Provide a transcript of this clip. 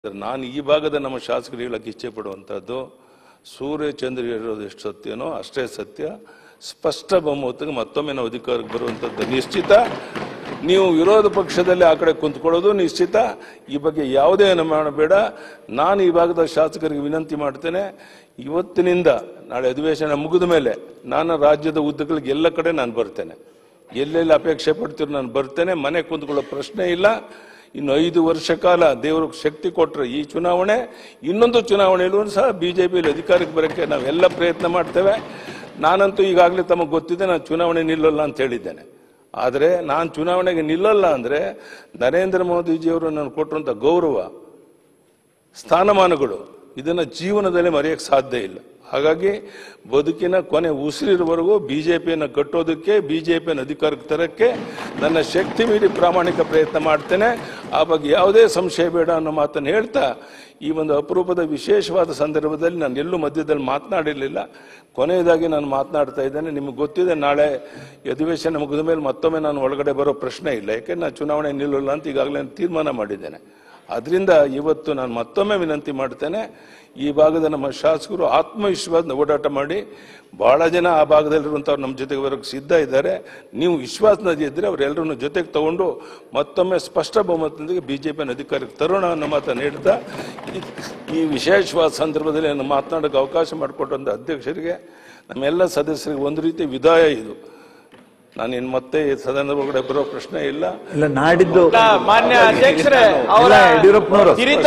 ನಾನು ಈ ಭಾಗದ ನಮ್ಮ ಶಾಸಕರು ಹೇಳಕ್ಕೆ ಇಚ್ಛೆ ಪಡುವಂಥದ್ದು ಸೂರ್ಯ ಚಂದ್ರ ಹೇಳೋದು ಎಷ್ಟು ಸತ್ಯನೋ ಅಷ್ಟೇ ಸತ್ಯ ಸ್ಪಷ್ಟ ಬಹುಮತಕ್ಕೆ ಮತ್ತೊಮ್ಮೆ ನಾವು ಅಧಿಕಾರಕ್ಕೆ ಬರುವಂಥದ್ದು ನಿಶ್ಚಿತ ನೀವು ವಿರೋಧ ಪಕ್ಷದಲ್ಲಿ ಆ ಕಡೆ ಕುಂತ್ಕೊಳ್ಳೋದು ನಿಶ್ಚಿತ ಈ ಬಗ್ಗೆ ಯಾವುದೇ ಅನುಮಾನ ಬೇಡ ನಾನು ಈ ಭಾಗದ ಶಾಸಕರಿಗೆ ವಿನಂತಿ ಮಾಡ್ತೇನೆ ಇವತ್ತಿನಿಂದ ನಾಳೆ ಅಧಿವೇಶನ ಮುಗಿದ ಮೇಲೆ ನಾನು ರಾಜ್ಯದ ಉದ್ದಗಳಿಗೆ ಎಲ್ಲ ಕಡೆ ನಾನು ಬರ್ತೇನೆ ಎಲ್ಲೆಲ್ಲಿ ಅಪೇಕ್ಷೆ ಪಡ್ತೀರೋ ನಾನು ಬರ್ತೇನೆ ಮನೆ ಕುಂತ್ಕೊಳ್ಳೋ ಪ್ರಶ್ನೆ ಇಲ್ಲ ಇನ್ನು ಐದು ವರ್ಷ ಕಾಲ ದೇವರು ಶಕ್ತಿ ಕೊಟ್ಟರೆ ಈ ಚುನಾವಣೆ ಇನ್ನೊಂದು ಚುನಾವಣೆಯಲ್ಲೂ ಸಹ ಬಿಜೆಪಿಯಲ್ಲಿ ಅಧಿಕಾರಕ್ಕೆ ಬರೋಕ್ಕೆ ನಾವೆಲ್ಲ ಪ್ರಯತ್ನ ಮಾಡ್ತೇವೆ ನಾನಂತೂ ಈಗಾಗಲೇ ತಮಗೆ ಗೊತ್ತಿದೆ ನಾನು ಚುನಾವಣೆ ನಿಲ್ಲಲ್ಲ ಅಂತ ಹೇಳಿದ್ದೇನೆ ಆದರೆ ನಾನು ಚುನಾವಣೆಗೆ ನಿಲ್ಲಲ್ಲ ಅಂದರೆ ನರೇಂದ್ರ ಮೋದಿಜಿಯವರು ನನಗೆ ಕೊಟ್ಟಿರುವಂಥ ಗೌರವ ಸ್ಥಾನಮಾನಗಳು ಇದನ್ನ ಜೀವನದಲ್ಲಿ ಮರೆಯಕ್ಕೆ ಸಾಧ್ಯ ಇಲ್ಲ ಹಾಗಾಗಿ ಬದುಕಿನ ಕೊನೆ ಉಸಿರಿರುವವರೆಗೂ ಬಿಜೆಪಿಯನ್ನು ಕಟ್ಟೋದಕ್ಕೆ ಬಿಜೆಪಿಯನ್ನು ಅಧಿಕಾರಕ್ಕೆ ತರಕ್ಕೆ ನನ್ನ ಶಕ್ತಿ ಮೀರಿ ಪ್ರಾಮಾಣಿಕ ಪ್ರಯತ್ನ ಮಾಡ್ತೇನೆ ಆ ಬಗ್ಗೆ ಯಾವುದೇ ಸಂಶಯ ಬೇಡ ಅನ್ನೋ ಮಾತನ್ನು ಹೇಳ್ತಾ ಈ ಒಂದು ಅಪರೂಪದ ವಿಶೇಷವಾದ ಸಂದರ್ಭದಲ್ಲಿ ನಾನು ಎಲ್ಲೂ ಮಧ್ಯದಲ್ಲಿ ಮಾತನಾಡಿರಲಿಲ್ಲ ಕೊನೆಯದಾಗಿ ನಾನು ಮಾತನಾಡ್ತಾ ಇದ್ದೇನೆ ನಿಮಗೆ ಗೊತ್ತಿದೆ ನಾಳೆ ಅಧಿವೇಶನ ಮುಗಿದ ಮೇಲೆ ಮತ್ತೊಮ್ಮೆ ನಾನು ಒಳಗಡೆ ಬರೋ ಪ್ರಶ್ನೆ ಇಲ್ಲ ಯಾಕೆಂದ್ರೆ ನಾನು ಚುನಾವಣೆ ನಿಲ್ಲಲ್ಲ ಅಂತ ಈಗಾಗಲೇ ತೀರ್ಮಾನ ಮಾಡಿದ್ದೇನೆ ಅದರಿಂದ ಇವತ್ತು ನಾನು ಮತ್ತೊಮ್ಮೆ ವಿನಂತಿ ಮಾಡ್ತೇನೆ ಈ ಭಾಗದ ನಮ್ಮ ಶಾಸಕರು ಆತ್ಮವಿಶ್ವಾಸ ಓಡಾಟ ಮಾಡಿ ಬಹಳ ಜನ ಆ ಭಾಗದಲ್ಲಿರುವಂಥವ್ರು ನಮ್ಮ ಜೊತೆಗೆ ಬರೋಕ್ಕೆ ಸಿದ್ಧ ಇದ್ದಾರೆ ನೀವು ವಿಶ್ವಾಸನದಿ ಇದ್ದರೆ ಅವರೆಲ್ಲರನ್ನು ಜೊತೆಗೆ ತಗೊಂಡು ಮತ್ತೊಮ್ಮೆ ಸ್ಪಷ್ಟ ಬಹುಮತದೊಂದಿಗೆ ಬಿಜೆಪಿಯನ್ನು ಅಧಿಕಾರಕ್ಕೆ ತರೋಣ ಅನ್ನೋ ಮಾತನ್ನು ಹೇಳ್ತಾ ಈ- ಈ ವಿಶೇಷವಾದ ಸಂದರ್ಭದಲ್ಲಿ ನಾನು ಮಾತನಾಡೋಕ್ಕೆ ಅವಕಾಶ ಮಾಡಿಕೊಟ್ಟಂಥ ಅಧ್ಯಕ್ಷರಿಗೆ ನಮ್ಮೆಲ್ಲ ಸದಸ್ಯರಿಗೆ ಒಂದು ರೀತಿ ವಿದಾಯ ಇದು ನಾನು ಇನ್ನು ಮತ್ತೆ ಈ ಸದನದ ಒಳಗಡೆ ಬರೋ ಪ್ರಶ್ನೆ ಇಲ್ಲ ಇಲ್ಲ ನಾಡಿದ್ದು ಮಾನ್ಯ ಅಧ್ಯಕ್ಷರೇ ಅವರ ಇಲ್ಲ, ಯಡಿಯೂರಪ್ಪನವರು ಕಿರಿತ